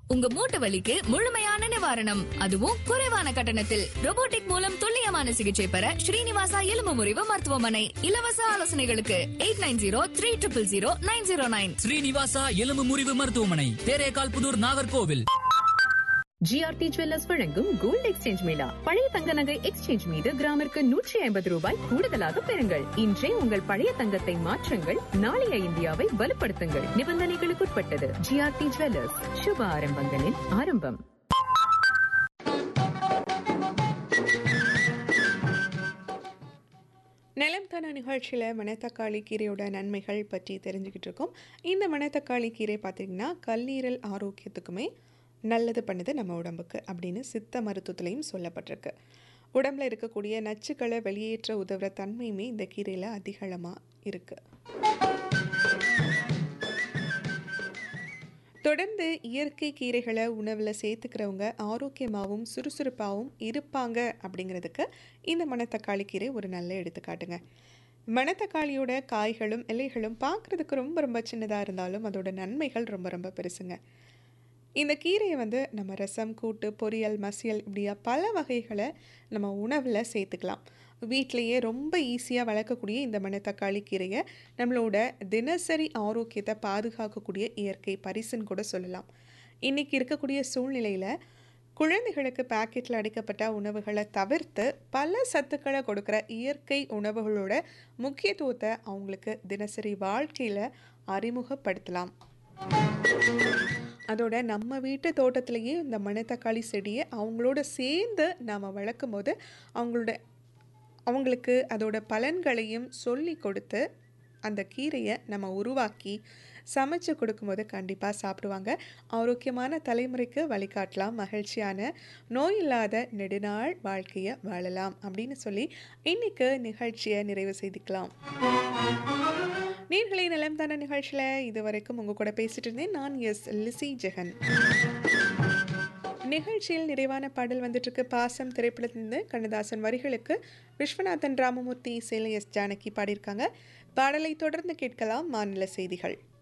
உங்க மூட்டு வலிக்கு முழுமையான நிவாரணம் அதுவும் குறைவான கட்டணத்தில் robotic மூலம் துல்லியமான சிகிச்சை பெற ஸ்ரீனிவாசா எலும்பு முறிவு மருத்துவமனை இலவச ஆலோசனைகளுக்கு eight nine zero three triple zero nine zero nine Srinivasa எலும்பு முறிவு மருத்துவமனை தேரேகால் புதூர் நாகர்கோவில் ஜிஆர்டி ஜுவல்லர்ஸ் வழங்கும் கோல்டு எக்ஸ்சேஞ்ச் மேளா பழைய தங்க நகை எக்ஸ்சேஞ்ச் மீது கிராமிற்கு நூற்றி ஐம்பது ரூபாய் கூடுதலாக பெறுங்கள் இன்றே உங்கள் பழைய தங்கத்தை மாற்றுங்கள் நாளைய இந்தியாவை வலுப்படுத்துங்கள் நிபந்தனைகளுக்குட்பட்டது ஜிஆர்டி ஜுவல்லர்ஸ் சுப ஆரம்பங்களின் ஆரம்பம் நிலம் தான நிகழ்ச்சியில் மணத்தக்காளி கீரையோட நன்மைகள் பற்றி தெரிஞ்சுக்கிட்டு இருக்கோம் இந்த மணத்தக்காளி கீரை பார்த்திங்கன்னா கல்லீரல் ஆரோக்கியத்துக்குமே நல்லது பண்ணுது நம்ம உடம்புக்கு அப்படின்னு சித்த மருத்துவத்திலையும் சொல்லப்பட்டிருக்கு உடம்புல இருக்கக்கூடிய நச்சுக்களை வெளியேற்ற உதவுற தன்மையுமே இந்த கீரையில் அதிகளமாக இருக்குது தொடர்ந்து இயற்கை கீரைகளை உணவில் சேர்த்துக்கிறவங்க ஆரோக்கியமாகவும் சுறுசுறுப்பாகவும் இருப்பாங்க அப்படிங்கிறதுக்கு இந்த மணத்தக்காளி கீரை ஒரு நல்ல எடுத்துக்காட்டுங்க மணத்தக்காளியோட காய்களும் இலைகளும் பார்க்குறதுக்கு ரொம்ப ரொம்ப சின்னதாக இருந்தாலும் அதோட நன்மைகள் ரொம்ப ரொம்ப பெருசுங்க இந்த கீரையை வந்து நம்ம ரசம் கூட்டு பொரியல் மசியல் இப்படியா பல வகைகளை நம்ம உணவில் சேர்த்துக்கலாம் வீட்டிலையே ரொம்ப ஈஸியாக வளர்க்கக்கூடிய இந்த மணத்தக்காளி கீரையை நம்மளோட தினசரி ஆரோக்கியத்தை பாதுகாக்கக்கூடிய இயற்கை பரிசுன்னு கூட சொல்லலாம் இன்றைக்கி இருக்கக்கூடிய சூழ்நிலையில் குழந்தைகளுக்கு பாக்கெட்டில் அடைக்கப்பட்ட உணவுகளை தவிர்த்து பல சத்துக்களை கொடுக்குற இயற்கை உணவுகளோட முக்கியத்துவத்தை அவங்களுக்கு தினசரி வாழ்க்கையில் அறிமுகப்படுத்தலாம் அதோட நம்ம வீட்டு தோட்டத்திலேயே இந்த மணத்தக்காளி செடியை அவங்களோட சேர்ந்து நாம் வளர்க்கும் போது அவங்களோட அவங்களுக்கு அதோட பலன்களையும் சொல்லி கொடுத்து அந்த கீரையை நம்ம உருவாக்கி சமைச்சு கொடுக்கும்போது கண்டிப்பாக சாப்பிடுவாங்க ஆரோக்கியமான தலைமுறைக்கு வழிகாட்டலாம் மகிழ்ச்சியான நோய் இல்லாத நெடுநாள் வாழ்க்கையை வாழலாம் அப்படின்னு சொல்லி இன்னைக்கு நிகழ்ச்சியை நிறைவு செய்துக்கலாம் நீர்களை நலம் தான நிகழ்ச்சியில் இது வரைக்கும் உங்கள் கூட பேசிட்டு இருந்தேன் நான் எஸ் லிசி ஜெகன் நிகழ்ச்சியில் நிறைவான பாடல் வந்துட்டு இருக்கு பாசம் திரைப்படத்திலிருந்து கண்ணதாசன் வரிகளுக்கு விஸ்வநாதன் ராமமூர்த்தி சேலை எஸ் ஜானகி பாடியிருக்காங்க பாடலை தொடர்ந்து கேட்கலாம் மாநில செய்திகள்